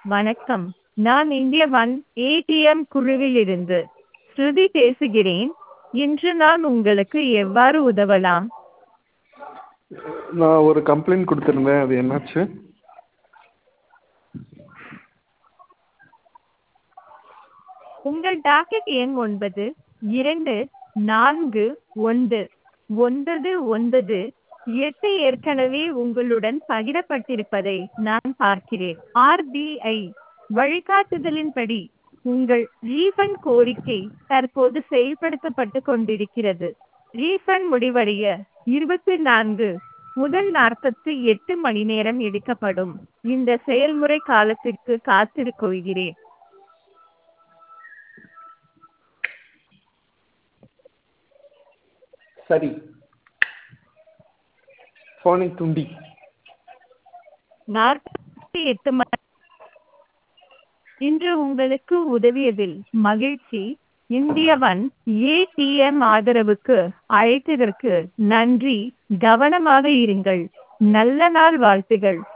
வணக்கம் நான் இந்திய ஒன் ஏடிஎம் குழுவிலிருந்து ஸ்ருதி பேசுகிறேன் இன்று நான் உங்களுக்கு எவ்வாறு உதவலாம் நான் ஒரு கம்ப்ளைண்ட் கொடுத்துருந்தேன் அது என்னாச்சு உங்கள் டாக்கெட் எண் ஒன்பது இரண்டு நான்கு ஒன்று ஒன்பது ஒன்பது எட்டு ஏற்கனவே உங்களுடன் பகிரப்பட்டிருப்பதை நான் பார்க்கிறேன் ஆர்பிஐ வழிகாட்டுதலின்படி உங்கள் ரீஃபண்ட் கோரிக்கை தற்போது செயல்படுத்தப்பட்டு கொண்டிருக்கிறது ரீஃபண்ட் முடிவடைய இருபத்தி நான்கு முதல் நாற்பத்தி எட்டு மணி நேரம் எடுக்கப்படும் இந்த செயல்முறை காலத்திற்கு காத்திருக்கொள்கிறேன் சரி ஃபோனை துண்டி நாற்பத்தி எட்டு மணி இன்று உங்களுக்கு உதவியதில் மகிழ்ச்சி இந்தியவன் ஏடிஎம் ஆதரவுக்கு அழைத்ததற்கு நன்றி கவனமாக இருங்கள் நல்ல நாள் வாழ்த்துகள்